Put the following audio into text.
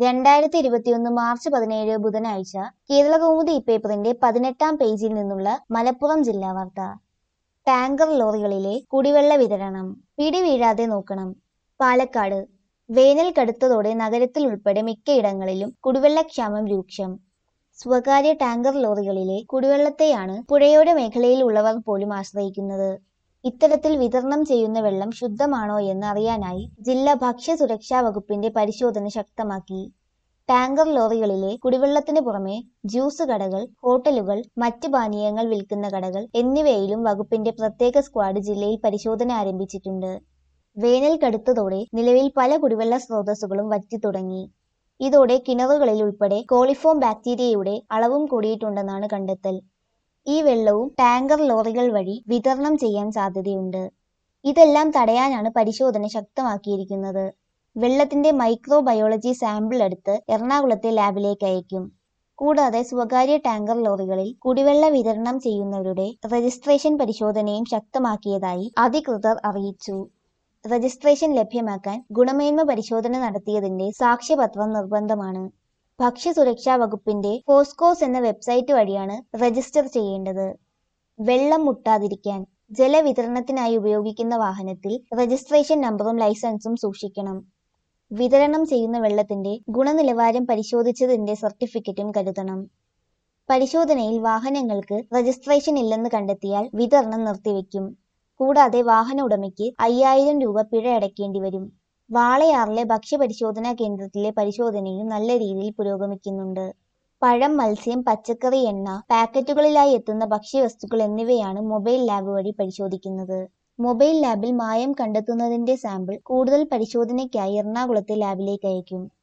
രണ്ടായിരത്തി ഇരുപത്തിയൊന്ന് മാർച്ച് പതിനേഴ് ബുധനാഴ്ച കേരളകൗമുദി ഇപ്പേപ്പറിന്റെ പതിനെട്ടാം പേജിൽ നിന്നുള്ള മലപ്പുറം ജില്ലാ വാർത്ത ടാങ്കർ ലോറികളിലെ കുടിവെള്ള വിതരണം പിടി വീഴാതെ നോക്കണം പാലക്കാട് വേനൽ കടുത്തതോടെ നഗരത്തിൽ ഉൾപ്പെടെ മിക്കയിടങ്ങളിലും കുടിവെള്ളക്ഷാമം രൂക്ഷം സ്വകാര്യ ടാങ്കർ ലോറികളിലെ കുടിവെള്ളത്തെയാണ് പുഴയോര മേഖലയിൽ ഉള്ളവർ പോലും ആശ്രയിക്കുന്നത് ഇത്തരത്തിൽ വിതരണം ചെയ്യുന്ന വെള്ളം ശുദ്ധമാണോ എന്ന് അറിയാനായി ജില്ലാ ഭക്ഷ്യ സുരക്ഷാ വകുപ്പിന്റെ പരിശോധന ശക്തമാക്കി ടാങ്കർ ലോറികളിലെ കുടിവെള്ളത്തിന് പുറമെ ജ്യൂസ് കടകൾ ഹോട്ടലുകൾ മറ്റ് പാനീയങ്ങൾ വിൽക്കുന്ന കടകൾ എന്നിവയിലും വകുപ്പിന്റെ പ്രത്യേക സ്ക്വാഡ് ജില്ലയിൽ പരിശോധന ആരംഭിച്ചിട്ടുണ്ട് വേനൽ കടുത്തതോടെ നിലവിൽ പല കുടിവെള്ള സ്രോതസ്സുകളും വറ്റിത്തുടങ്ങി ഇതോടെ കിണറുകളിൽ ഉൾപ്പെടെ കോളിഫോം ബാക്ടീരിയയുടെ അളവും കൂടിയിട്ടുണ്ടെന്നാണ് കണ്ടെത്തൽ ഈ വെള്ളവും ടാങ്കർ ലോറികൾ വഴി വിതരണം ചെയ്യാൻ സാധ്യതയുണ്ട് ഇതെല്ലാം തടയാനാണ് പരിശോധന ശക്തമാക്കിയിരിക്കുന്നത് വെള്ളത്തിന്റെ മൈക്രോബയോളജി സാമ്പിൾ എടുത്ത് എറണാകുളത്തെ ലാബിലേക്ക് അയക്കും കൂടാതെ സ്വകാര്യ ടാങ്കർ ലോറികളിൽ കുടിവെള്ള വിതരണം ചെയ്യുന്നവരുടെ രജിസ്ട്രേഷൻ പരിശോധനയും ശക്തമാക്കിയതായി അധികൃതർ അറിയിച്ചു രജിസ്ട്രേഷൻ ലഭ്യമാക്കാൻ ഗുണമേന്മ പരിശോധന നടത്തിയതിന്റെ സാക്ഷ്യപത്രം നിർബന്ധമാണ് ഭക്ഷ്യസുരക്ഷാ വകുപ്പിന്റെ ഫോസ്കോസ് എന്ന വെബ്സൈറ്റ് വഴിയാണ് രജിസ്റ്റർ ചെയ്യേണ്ടത് വെള്ളം മുട്ടാതിരിക്കാൻ ജലവിതരണത്തിനായി ഉപയോഗിക്കുന്ന വാഹനത്തിൽ രജിസ്ട്രേഷൻ നമ്പറും ലൈസൻസും സൂക്ഷിക്കണം വിതരണം ചെയ്യുന്ന വെള്ളത്തിന്റെ ഗുണനിലവാരം പരിശോധിച്ചതിന്റെ സർട്ടിഫിക്കറ്റും കരുതണം പരിശോധനയിൽ വാഹനങ്ങൾക്ക് രജിസ്ട്രേഷൻ ഇല്ലെന്ന് കണ്ടെത്തിയാൽ വിതരണം നിർത്തിവെക്കും കൂടാതെ വാഹന ഉടമയ്ക്ക് അയ്യായിരം രൂപ പിഴ അടയ്ക്കേണ്ടി വരും വാളയാറിലെ ഭക്ഷ്യപരിശോധനാ കേന്ദ്രത്തിലെ പരിശോധനയും നല്ല രീതിയിൽ പുരോഗമിക്കുന്നുണ്ട് പഴം മത്സ്യം പച്ചക്കറി എണ്ണ പാക്കറ്റുകളിലായി എത്തുന്ന ഭക്ഷ്യവസ്തുക്കൾ എന്നിവയാണ് മൊബൈൽ ലാബ് വഴി പരിശോധിക്കുന്നത് മൊബൈൽ ലാബിൽ മായം കണ്ടെത്തുന്നതിന്റെ സാമ്പിൾ കൂടുതൽ പരിശോധനയ്ക്കായി എറണാകുളത്തെ ലാബിലേക്ക് അയക്കും